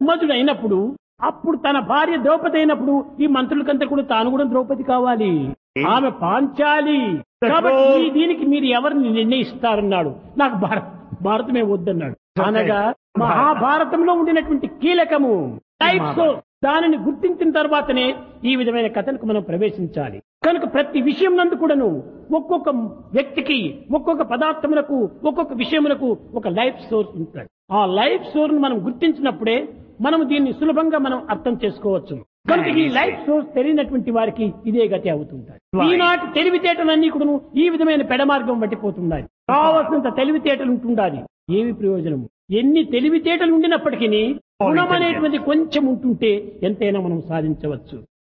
మన్మధుడు అయినప్పుడు అప్పుడు తన భార్య ద్రౌపది అయినప్పుడు ఈ మంత్రులకంతా కూడా తాను కూడా ద్రౌపది కావాలి ఆమె పాంచాలి కాబట్టి ఈ దీనికి మీరు ఎవరిని నిర్ణయిస్తారన్నాడు నాకు భారత భారతమే వద్దన్నాడు అనగా మహాభారతంలో ఉండినటువంటి కీలకము టైప్స్ దానిని గుర్తించిన తర్వాతనే ఈ విధమైన కథలకు మనం ప్రవేశించాలి కనుక ప్రతి విషయం నందు కూడాను ఒక్కొక్క వ్యక్తికి ఒక్కొక్క పదార్థములకు ఒక్కొక్క విషయములకు ఒక లైఫ్ సోర్స్ ఉంటుంది ఆ లైఫ్ సోర్స్ మనం గుర్తించినప్పుడే మనం దీన్ని సులభంగా మనం అర్థం చేసుకోవచ్చు కనుక ఈ లైఫ్ సోర్స్ తెలియనటువంటి వారికి ఇదే గతి అవుతుంటాయి ఈనాటి తెలివితేటలన్నీ కూడా ఈ విధమైన పెడమార్గం పట్టిపోతున్నాయి కావలసినంత తెలివితేటలు ఉంటుండాలి ఏమి ప్రయోజనం ఎన్ని తెలివితేటలు ఉండినప్పటికీ గుణం అనేటువంటి కొంచెం ఉంటుంటే ఎంతైనా మనం సాధించవచ్చు